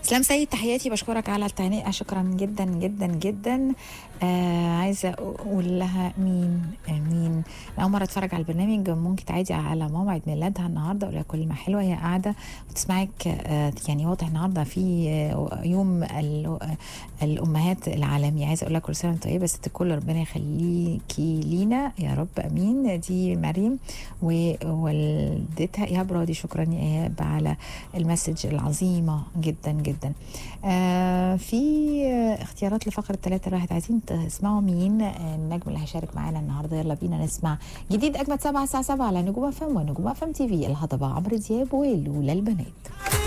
اسلام سيد تحياتي بشكرك على التهنئه شكرا جدا جدا جدا آه عايزه اقول لها مين آه مين اول مره اتفرج على البرنامج ممكن تعيدي على موعد ميلادها النهارده اقول لها كل ما حلوه هي قاعده وتسمعك آه يعني واضح النهارده في آه يوم ال- آه، الامهات العالمي عايزه اقول لها كل سنه وانت طيبه ست الكل ربنا يخليكي لينا يا رب امين دي مريم ووالدتها ايهاب راضي شكرا يا ايهاب على المسج العظيمه جدا جدا آه في آه، اختيارات لفقره ثلاثة الواحد عايزين تسمعوا مين آه، النجم اللي هيشارك معانا النهارده يلا بينا نسمع جديد اجمد سبعة الساعه 7 على نجوم فم ونجوم فم تي في الهضبه عمرو دياب ولولا البنات